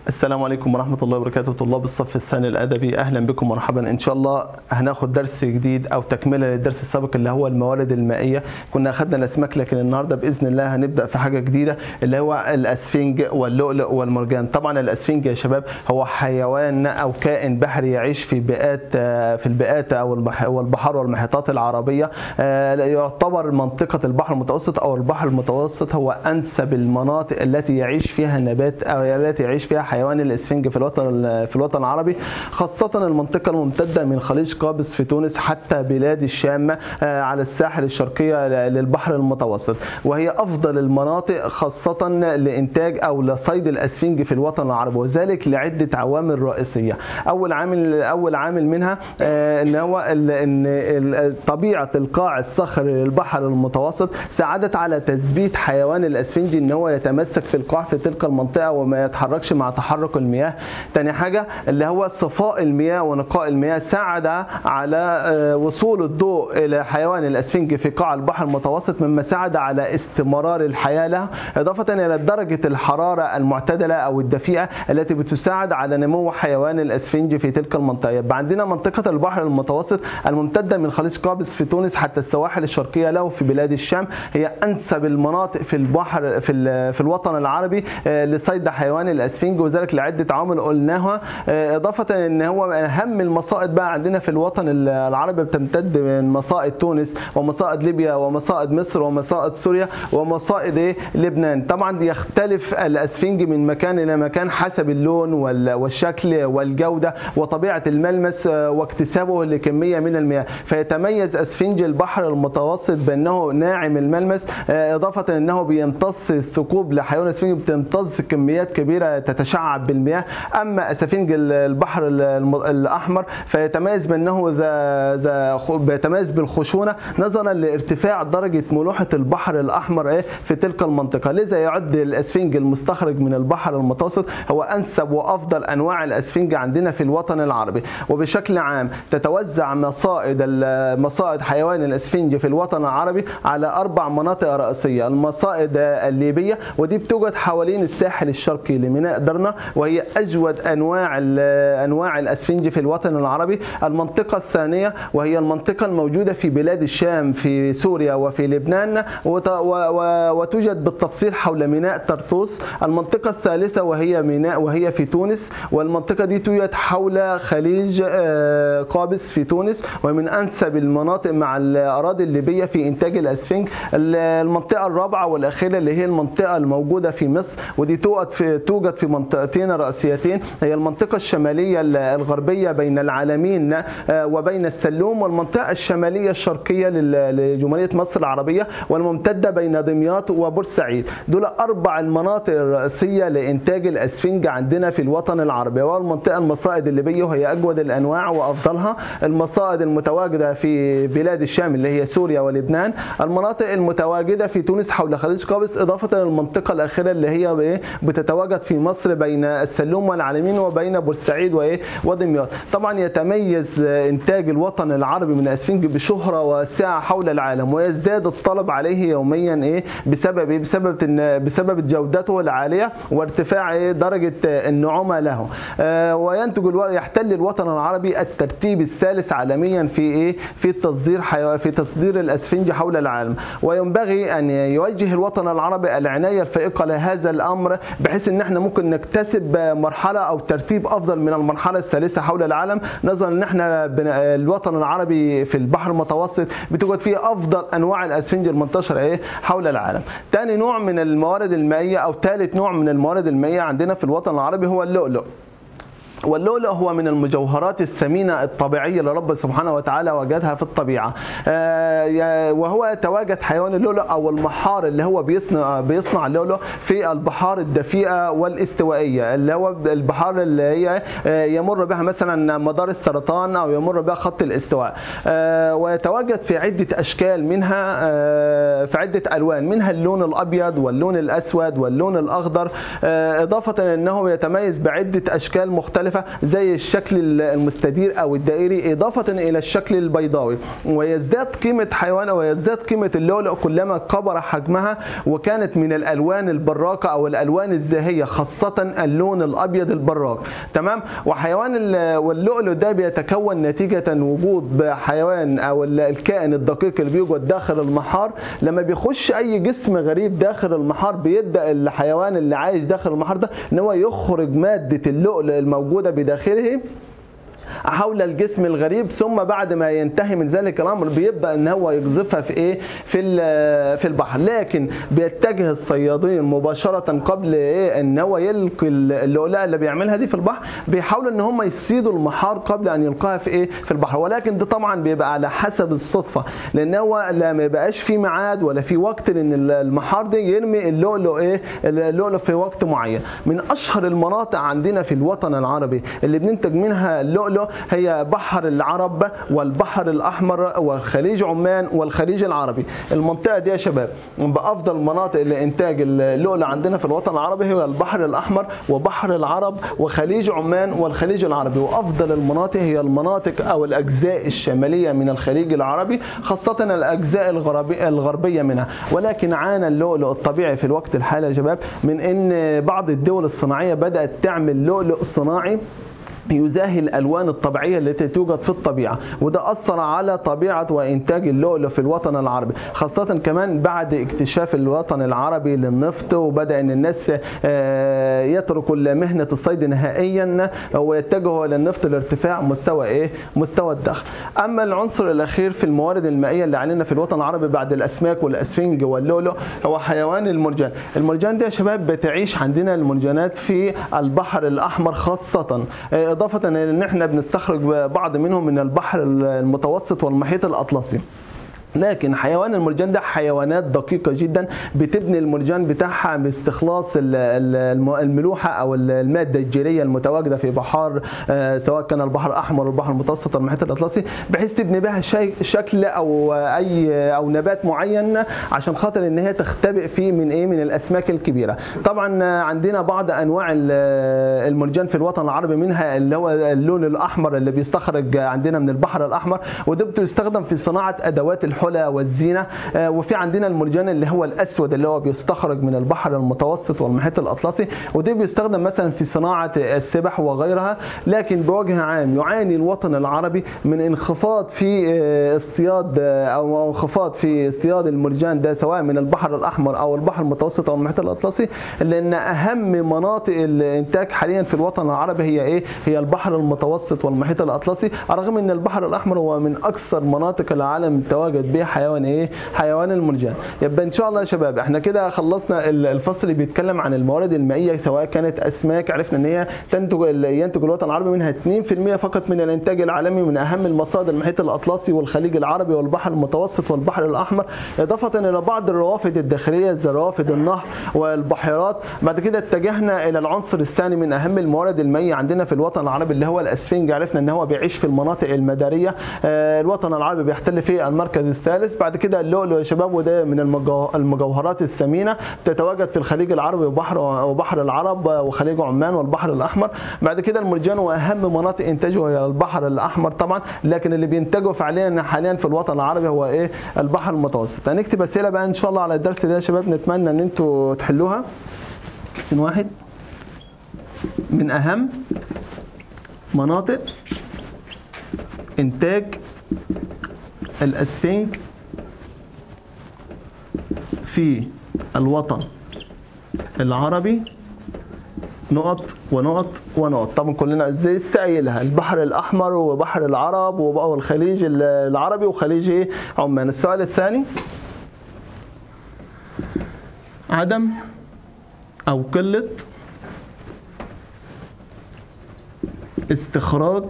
السلام عليكم ورحمة الله وبركاته طلاب الصف الثاني الأدبي أهلا بكم ومرحبا إن شاء الله هناخد درس جديد أو تكملة للدرس السابق اللي هو الموارد المائية كنا أخدنا الأسماك لكن النهاردة بإذن الله هنبدأ في حاجة جديدة اللي هو الأسفنج واللؤلؤ والمرجان طبعا الأسفنج يا شباب هو حيوان أو كائن بحري يعيش في بيئات في البيئات أو البح- والبحار والمحيطات العربية آه، يعتبر منطقة البحر المتوسط أو البحر المتوسط هو أنسب المناطق التي يعيش فيها النبات أو التي يعيش فيها حيوان الاسفنج في الوطن في الوطن العربي خاصة المنطقة الممتدة من خليج قابس في تونس حتى بلاد الشام آه، على الساحل الشرقية للبحر المتوسط وهي أفضل المناطق خاصة لإنتاج أو لصيد الاسفنج في الوطن العربي وذلك لعدة عوامل رئيسية أول عامل أول عامل منها آه، ان هو ال- ان ال- طبيعه القاع الصخري للبحر المتوسط ساعدت على تثبيت حيوان الاسفنجي ان هو يتمسك في القاع في تلك المنطقه وما يتحركش مع تحرك المياه تاني حاجه اللي هو صفاء المياه ونقاء المياه ساعد على آه، وصول الضوء الى حيوان الاسفنج في قاع البحر المتوسط مما ساعد على استمرار الحياه له اضافه الى درجه الحراره المعتدله او الدفيئه التي بتساعد على نمو حيوان الاسفنج في تلك المنطقه يبقى عندنا منطقه البحر المتوسط الممتده من خليج قابس في تونس حتى السواحل الشرقيه له في بلاد الشام هي انسب المناطق في البحر في ال- في الوطن العربي آه، لصيد حيوان الاسفنج وذلك لعده عوامل قلناها آه، اضافه ان هو اهم المصائد بقى عندنا في الوطن العربي بتمتد من مصائد تونس ومصائد ليبيا ومصائد مصر ومصائد سوريا ومصائد ايه لبنان طبعا يختلف الاسفنج من مكان الى مكان حسب اللون وال- والشكل والجوده وطبيعه الملمس آه، واكتسابه لكميه من المياه فيتميز اسفنج البحر المتوسط بانه ناعم الملمس آه، اضافه انه بيمتص الثقوب لحيوان الاسفنج بتمتص كميات كبيره تتشعب بالمياه اما اسفنج ال- البحر ال- الم- الاحمر فيتميز بانه ذا ذا خ- بيتميز بالخشونه نظرا لارتفاع درجه ملوحه البحر الاحمر ايه في تلك المنطقه لذا يعد الاسفنج المستخرج من البحر المتوسط هو انسب وافضل انواع الاسفنج عندنا في الوطن العربي وبشكل عام تتوزع مصائد ال- مصائد حيوان الاسفنج في الوطن العربي على اربع مناطق رئيسيه المصائد الليبيه ودي بتوجد حوالين الساحل الشرقي لميناء درنا وهي اجود انواع ال- انواع الاسفنج في الوطن العربي المنطقه الثانيه وهي المنطقه الموجوده في بلاد الشام في سوريا وفي لبنان وت- و- و- وتوجد بالتفصيل حول ميناء طرطوس المنطقه الثالثه وهي ميناء وهي في تونس والمنطقه دي توجد حول خليج آه، قابس في تونس ومن انسب المناطق مع الاراضي الليبيه في انتاج الاسفنج ال- المنطقه الرابعه والاخيره اللي هي المنطقه الموجوده في مصر ودي توجد في توجد في منطقتين رئيسيتين هي المنطقه الشماليه ال- الغربيه بين العالمين آه، وبين السلوم والمنطقه الشماليه الشرقيه لل- لجمهوريه مصر العربيه والممتده بين دمياط وبورسعيد دول اربع المناطق الرئيسيه لانتاج الاسفنج عندنا في الوطن العربي والمنطقه المصائد الليبيه وهي اجود الانواع وافضلها المصائد المتواجده في بلاد الشام اللي هي سوريا ولبنان المناطق المتواجده في تونس حول خليج قابس اضافه للمنطقه الاخيره اللي هي إيه؟ بتتواجد في مصر بين السلوم والعالمين وبين بورسعيد وايه ودمياط طبعا يتميز انتاج الوطن العربي من الاسفنج بشهره واسعه حول العالم ويزداد الطلب عليه يوميا ايه بسبب ايه بسبب ان بسبب جودته العاليه وارتفاع إيه؟ درجه النعومه له آه، وينتج الو... يحتل الوطن العربي الترتيب الثالث عالميا في ايه في تصدير حيو... في تصدير الاسفنج حول العالم وينبغي ان يوجه الوطن العربي العنايه الفائقه لهذا الامر بحيث ان احنا ممكن نكتسب مرحله او ترتيب افضل من المرحله الثالثه حول العالم نظرا ان احنا بن... الوطن العربي في البحر المتوسط بتوجد فيه افضل انواع الاسفنج المنتشره ايه حول العالم تاني نوع من الموارد المائيه او ثالث نوع من الموارد المائيه عندنا في الوطن العربي هو اللؤلؤ واللؤلؤ هو من المجوهرات الثمينة الطبيعية اللي رب سبحانه وتعالى وجدها في الطبيعة آه، يا- وهو يتواجد حيوان اللؤلؤ أو المحار اللي هو بيصنع بيصنع اللؤلؤ في البحار الدفيئة والاستوائية اللي هو البحار اللي هي آه، يمر بها مثلا مدار السرطان أو يمر بها خط الاستواء آه، ويتواجد في عدة أشكال منها آه، في عدة ألوان منها اللون الأبيض واللون الأسود واللون الأخضر آه، إضافة إلى أنه يتميز بعدة أشكال مختلفة مختلفه زي الشكل المستدير او الدائري اضافه الى الشكل البيضاوي ويزداد قيمه حيوان ويزداد قيمه اللؤلؤ كلما كبر حجمها وكانت من الالوان البراقه او الالوان الزاهيه خاصه اللون الابيض البراق تمام وحيوان واللؤلؤ ده بيتكون نتيجه وجود حيوان او الكائن الدقيق اللي بيوجد داخل المحار لما بيخش اي جسم غريب داخل المحار بيبدا الحيوان اللي عايش داخل المحار ده ان هو يخرج ماده اللؤلؤ الموجوده بداخله حول الجسم الغريب ثم بعد ما ينتهي من ذلك الامر بيبدا ان هو يقذفها في ايه في في البحر لكن بيتجه الصيادين مباشره قبل ايه ان هو يلقي اللؤلؤه اللي بيعملها دي في البحر بيحاولوا ان هم يصيدوا المحار قبل ان يلقاها في ايه في البحر ولكن ده طبعا بيبقى على حسب الصدفه لان هو لا ما يبقاش في ميعاد ولا في وقت لان المحار ده يرمي اللؤلؤ ايه اللؤلؤ في وقت معين من اشهر المناطق عندنا في الوطن العربي اللي بننتج منها اللؤلؤ هي بحر العرب والبحر الاحمر وخليج عمان والخليج العربي المنطقه دي يا شباب بافضل مناطق لانتاج اللؤلؤ عندنا في الوطن العربي هي البحر الاحمر وبحر العرب وخليج عمان والخليج العربي وافضل المناطق هي المناطق او الاجزاء الشماليه من الخليج العربي خاصه الاجزاء الغربيه منها ولكن عانى اللؤلؤ الطبيعي في الوقت الحالي يا شباب من ان بعض الدول الصناعيه بدات تعمل لؤلؤ صناعي يزاهي الالوان الطبيعيه التي توجد في الطبيعه وده اثر على طبيعه وانتاج اللؤلؤ في الوطن العربي خاصه كمان بعد اكتشاف الوطن العربي للنفط وبدا ان الناس يتركوا مهنه الصيد نهائيا ويتجهوا الى النفط لارتفاع مستوى ايه مستوى الدخل اما العنصر الاخير في الموارد المائيه اللي علينا في الوطن العربي بعد الاسماك والاسفنج واللؤلؤ هو حيوان المرجان المرجان ده يا شباب بتعيش عندنا المرجانات في البحر الاحمر خاصه اضافه الى ان احنا بنستخرج بعض منهم من البحر المتوسط والمحيط الاطلسي لكن حيوان المرجان ده حيوانات دقيقه جدا بتبني المرجان بتاعها باستخلاص الملوحه او الماده الجيريه المتواجده في بحار سواء كان البحر الاحمر والبحر المتوسط والمحيط الاطلسي بحيث تبني بها شكل او اي او نبات معين عشان خاطر ان هي تختبئ فيه من ايه من الاسماك الكبيره طبعا عندنا بعض انواع المرجان في الوطن العربي منها اللي هو اللون الاحمر اللي بيستخرج عندنا من البحر الاحمر وده بيستخدم في صناعه ادوات الحلى والزينه وفي عندنا المرجان اللي هو الاسود اللي هو بيستخرج من البحر المتوسط والمحيط الاطلسي وده بيستخدم مثلا في صناعه السبح وغيرها لكن بوجه عام يعاني الوطن العربي من انخفاض في اصطياد او انخفاض في اصطياد المرجان ده سواء من البحر الاحمر او البحر المتوسط او المحيط الاطلسي لان اهم مناطق الانتاج حاليا في الوطن العربي هي ايه هي البحر المتوسط والمحيط الاطلسي رغم ان البحر الاحمر هو من اكثر مناطق العالم التواجد بها حيوان ايه حيوان المرجان يبقى ان شاء الله يا شباب احنا كده خلصنا الفصل اللي بيتكلم عن الموارد المائيه سواء كانت اسماك عرفنا ان هي تنتج ينتج الوطن العربي منها 2% فقط من الانتاج العالمي من اهم المصادر المحيط الاطلسي والخليج العربي والبحر المتوسط والبحر الاحمر اضافه الى بعض الروافد الداخليه زي روافد النهر والبحيرات بعد كده اتجهنا الى العنصر الثاني من اهم الموارد المائيه عندنا في الوطن العربي اللي هو الاسفنج عرفنا ان هو بيعيش في المناطق المداريه الوطن العربي بيحتل فيه المركز الثالث بعد كده اللؤلؤ يا شباب وده من المجوهرات الثمينه تتواجد في الخليج العربي وبحر وبحر العرب وخليج عمان والبحر الاحمر بعد كده المرجان واهم مناطق انتاجه هي البحر الاحمر طبعا لكن اللي بينتجه فعليا حاليا في الوطن العربي هو ايه البحر المتوسط هنكتب اسئله بقى ان شاء الله على الدرس ده يا شباب نتمنى ان انتوا تحلوها سن واحد من اهم مناطق انتاج الاسفنج في الوطن العربي نقط ونقط ونقط طبعا كلنا ازاي استقايلها البحر الاحمر وبحر العرب والخليج العربي وخليج عمان السؤال الثاني عدم او قله استخراج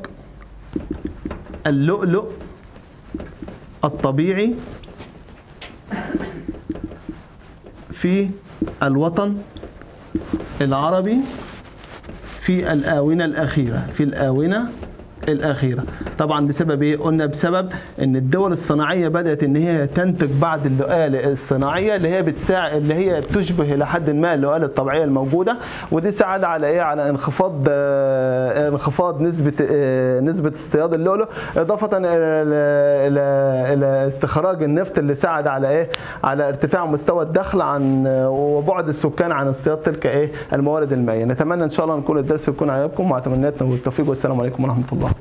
اللؤلؤ الطبيعي في الوطن العربي في الآونة الأخيرة في الآونة الاخيره طبعا بسبب ايه قلنا بسبب ان الدول الصناعيه بدات ان هي تنتج بعض اللؤال الصناعيه اللي هي بتساعد اللي هي تشبه الى حد ما اللؤال الطبيعيه الموجوده ودي ساعد على ايه على انخفاض آه، انخفاض نسبه آه، نسبه اصطياد اللؤلؤ اضافه الى الى الى استخراج النفط اللي ساعد على ايه على ارتفاع مستوى الدخل عن وبعد السكان عن اصطياد تلك ايه الموارد المائيه نتمنى ان شاء الله نكون الدرس يكون عجبكم واتمنى لكم التوفيق والسلام عليكم ورحمه الله